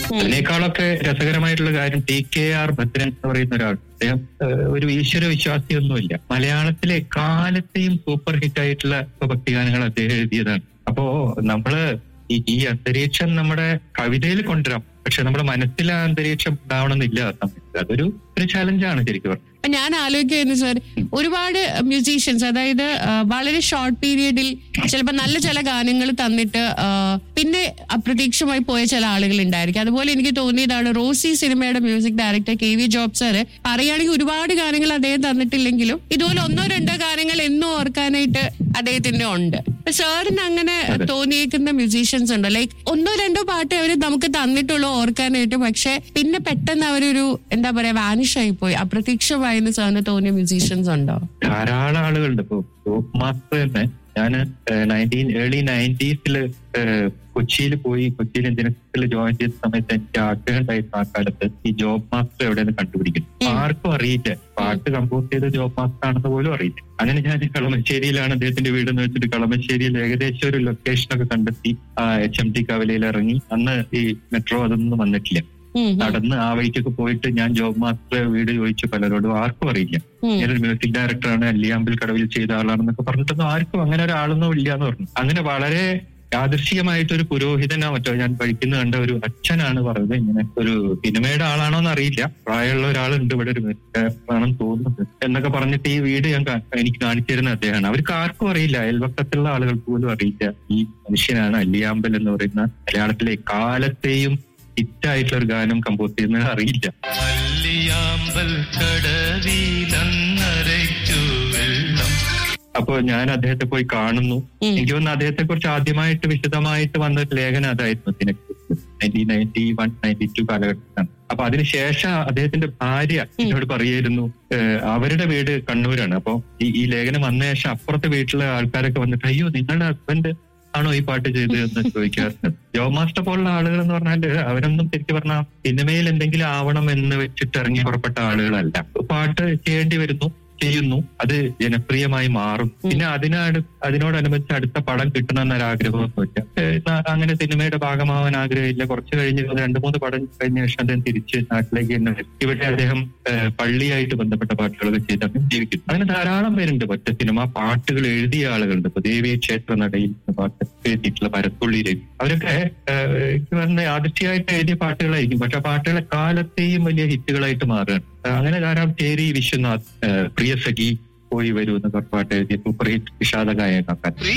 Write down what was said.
അതിനേക്കാളൊക്കെ രസകരമായിട്ടുള്ള കാര്യം ടി കെ ആർ ഭദ്രൻ എന്ന് പറയുന്ന ഒരാൾ അദ്ദേഹം ഏഹ്, ഒരു ഈശ്വര വിശ്വാസിയൊന്നുമില്ല മലയാളത്തിലെ കാലത്തെയും സൂപ്പർ ഹിറ്റ് ആയിട്ടുള്ള ഭക്തിഗാനങ്ങൾ അദ്ദേഹം എഴുതിയതാണ് അപ്പോ നമ്മള് ഈ ഈ അന്തരീക്ഷം നമ്മുടെ കവിതയിൽ കൊണ്ടുവരാം പക്ഷെ നമ്മുടെ മനസ്സിൽ ആ അന്തരീക്ഷം ഉണ്ടാവണമെന്നില്ല ആ സമയത്ത് അതൊരു ഒരു ചലഞ്ചാണ് ശരിക്കും പറഞ്ഞാൽ അപ്പൊ ഞാൻ ആലോചിക്കുന്നു സാർ ഒരുപാട് മ്യൂസീഷ്യൻസ് അതായത് ആ, വളരെ ഷോർട്ട് പീരീഡിൽ ചിലപ്പോൾ നല്ല ചില ഗാനങ്ങൾ തന്നിട്ട് ആ, പിന്നെ അപ്രതീക്ഷമായി പോയ ചില ആളുകൾ ഉണ്ടായിരിക്കും അതുപോലെ എനിക്ക് തോന്നിയതാണ് റോസി സിനിമയുടെ music director K V Job sir പറയുകയാണെങ്കിൽ ഒരുപാട് ഗാനങ്ങൾ അദ്ദേഹം തന്നിട്ടില്ലെങ്കിലും ഇതുപോലെ ഒന്നോ രണ്ടോ ഗാനങ്ങൾ എന്നും ഓർക്കാനായിട്ട് അദ്ദേഹത്തിന്റെ ഉണ്ട് അപ്പൊ സാറിന് അങ്ങനെ തോന്നിയേക്കുന്ന മ്യൂസീഷ്യൻസ് ഉണ്ടോ ലൈക്ക് ഒന്നോ രണ്ടോ പാട്ട് അവര് നമുക്ക് തന്നിട്ടുള്ളൂ ഓർക്കാനായിട്ട് പക്ഷെ പിന്നെ പെട്ടെന്ന് അവരൊരു എന്താ പറയാ വാനിഷ് ആയി പോയി അപ്രതീക്ഷമായി എന്ന് സാറിന് തോന്നിയ മ്യൂസീഷ്യൻസ് ഉണ്ടോ ധാരാളം ആളുകളുണ്ട് ഇപ്പൊ ജോബ് മാസ്റ്റർ തന്നെ ഞാൻ നയൻറ്റീൻ ഏർലി നയൻറ്റീസില് കൊച്ചിയിൽ പോയി കൊച്ചിയിൽ ദിനത്തിൽ ജോയിൻ ചെയ്ത സമയത്ത് എനിക്ക് ആഗ്രഹം ഉണ്ടായിരുന്നു ആ കാലത്ത് ഈ ജോബ് മാസ്റ്റർ എവിടെയെന്ന് കണ്ടുപിടിക്കും ഉം. ആർക്കും അറിയില്ല പാട്ട് കമ്പോസ് ചെയ്ത ജോബ് മാസ്റ്റർ ആണെന്ന് പോലും അറിയില്ല അങ്ങനെ ഞാൻ കളമശ്ശേരിയിലാണ് അദ്ദേഹത്തിന്റെ വീട് എന്ന് വെച്ചിട്ട് കളമശ്ശേരിയിൽ ഏകദേശം ഒരു ലൊക്കേഷൻ ഒക്കെ കണ്ടെത്തി എച്ച് എം ടി കവലയിൽ ഇറങ്ങി അന്ന് ഈ മെട്രോ അതൊന്നും വന്നിട്ടില്ല ഉം, ഉം, നടന്ന് ആ വഴിക്കൊക്കെ പോയിട്ട് ഞാൻ ജോബ് മാസ്റ്റർ വീട് ചോദിച്ചു പലരോടും ആർക്കും അറിയില്ല ഉം. ഞാനൊരു മ്യൂസിക് ഡയറക്ടറാണ് അല്ലിയാമ്പിൽ കടവിൽ ചെയ്ത ആളാണെന്നൊക്കെ പറഞ്ഞിട്ടൊന്നും ആർക്കും അങ്ങനെ ഒരാളൊന്നും ഇല്ല എന്ന് പറഞ്ഞു അങ്ങനെ വളരെ യാദൃശികമായിട്ട് ഒരു പുരോഹിതനോ മറ്റോ ഞാൻ പഠിക്കുന്ന കണ്ട ഒരു അച്ഛനാണ് പറഞ്ഞത് ഇങ്ങനെ ഒരു സിനിമയുടെ ആളാണോ എന്ന് അറിയില്ല പ്രായമുള്ള ഒരാളുണ്ട് ഇവിടെ ഒരു മ്യൂസിക് ഡയറക്ടറാണെന്ന് തോന്നുന്നത് എന്നൊക്കെ പറഞ്ഞിട്ട് ഈ വീട് ഞാൻ കാ- എനിക്ക് കാണിച്ചു തരുന്ന അദ്ദേഹമാണ് അവർക്ക് ആർക്കും അറിയില്ല അയൽവക്കത്തുള്ള ആളുകൾക്ക് പോലും അറിയില്ല ഈ മനുഷ്യനാണ് അല്ലിയാമ്പൽ എന്ന് പറയുന്ന മലയാളത്തിലെ കാലത്തെയും ഹിറ്റായിട്ടുള്ള ഒരു ഗാനം കമ്പോസ് ചെയ്യുന്നത് അറിയില്ല അല്ലിയാമ്പൽ കടവിലന്നരയ്ക്കു വെള്ളം അപ്പൊ ഞാൻ അദ്ദേഹത്തെ പോയി കാണുന്നു ഉം. എനിക്ക് തോന്നുന്നു അദ്ദേഹത്തെ കുറിച്ച് ആദ്യമായിട്ട് വിശദമായിട്ട് വന്ന ഒരു ലേഖനം അതായിരുന്നു ഇതിനെക്കുറിച്ച് nineteen ninety one ninety two കാലഘട്ടത്തിലാണ് അപ്പൊ അതിനുശേഷം അദ്ദേഹത്തിന്റെ ഭാര്യ എന്നോട് പറയായിരുന്നു ഏഹ്, അവരുടെ വീട് കണ്ണൂരാണ് അപ്പൊ ഈ ഈ ലേഖനം വന്ന ശേഷം അപ്പുറത്തെ വീട്ടിലെ ആൾക്കാരൊക്കെ വന്നിട്ട് അയ്യോ നിങ്ങളുടെ ഹസ്ബൻഡ് ആണോ ഈ പാട്ട് ചെയ്തത് എന്ന് ചോദിക്കാറുണ്ട് ജോ മാസ്റ്റർ പോലുള്ള ആളുകൾ എന്ന് പറഞ്ഞാല് അവരൊന്നും ശരിക്കും പറഞ്ഞാൽ സിനിമയിൽ എന്തെങ്കിലും ആവണം എന്ന് വെച്ചിട്ട് ഇറങ്ങി പുറപ്പെട്ട ആളുകളല്ല പാട്ട് ചെയ്യേണ്ടി വരുന്നു ചെയ്യുന്നു അത് ജനപ്രിയമായി മാറും പിന്നെ അതിനോട് അതിനോടനുബന്ധിച്ച് അടുത്ത പടം കിട്ടണം എന്നൊരു ആഗ്രഹമൊന്നുമില്ല ഏഹ് ന- അങ്ങനെ സിനിമയുടെ ഭാഗമാവാൻ ആഗ്രഹമില്ല കുറച്ച് കഴിഞ്ഞ് ഒരു രണ്ട് മൂന്ന് പടം കഴിഞ്ഞ ശേഷം അദ്ദേഹം തിരിച്ച് നാട്ടിലേക്ക് തന്നെ വരും. ഇവിടെ അദ്ദേഹം ഏഹ് പള്ളിയായിട്ട് ബന്ധപ്പെട്ട പാട്ടുകളൊക്കെ ചെയ്ത് അദ്ദേഹം ജീവിക്കുന്നു അങ്ങനെ ധാരാളം പേരുണ്ട് ഒറ്റ സിനിമ പാട്ടുകൾ എഴുതിയ ആളുകളുണ്ട് ഇപ്പൊ ദേവി ക്ഷേത്ര നടയിൽ എന്ന പാട്ട് എഴുതിയിട്ടുള്ള പരത്തുള്ളിയിലേക്ക് അവരൊക്കെ ഏഹ് എനിക്ക് പറഞ്ഞ യാദൃശ്യമായിട്ട് എഴുതിയ പാട്ടുകളായിരിക്കും പക്ഷെ ആ പാട്ടുകളെ കാലത്തെയും വലിയ ഹിറ്റുകളായിട്ട് മാറുകയാണ് ഏഹ് അങ്ങനെ ധാരാളം ചേരി വിശ്വനാഥ് ഏഹ് പ്രിയ സഖി പോയി വരൂ എന്നൊക്കെ പാട്ട് എഴുതിയ സൂപ്പർ ഹിറ്റ് വിഷാദ ഗായകൻ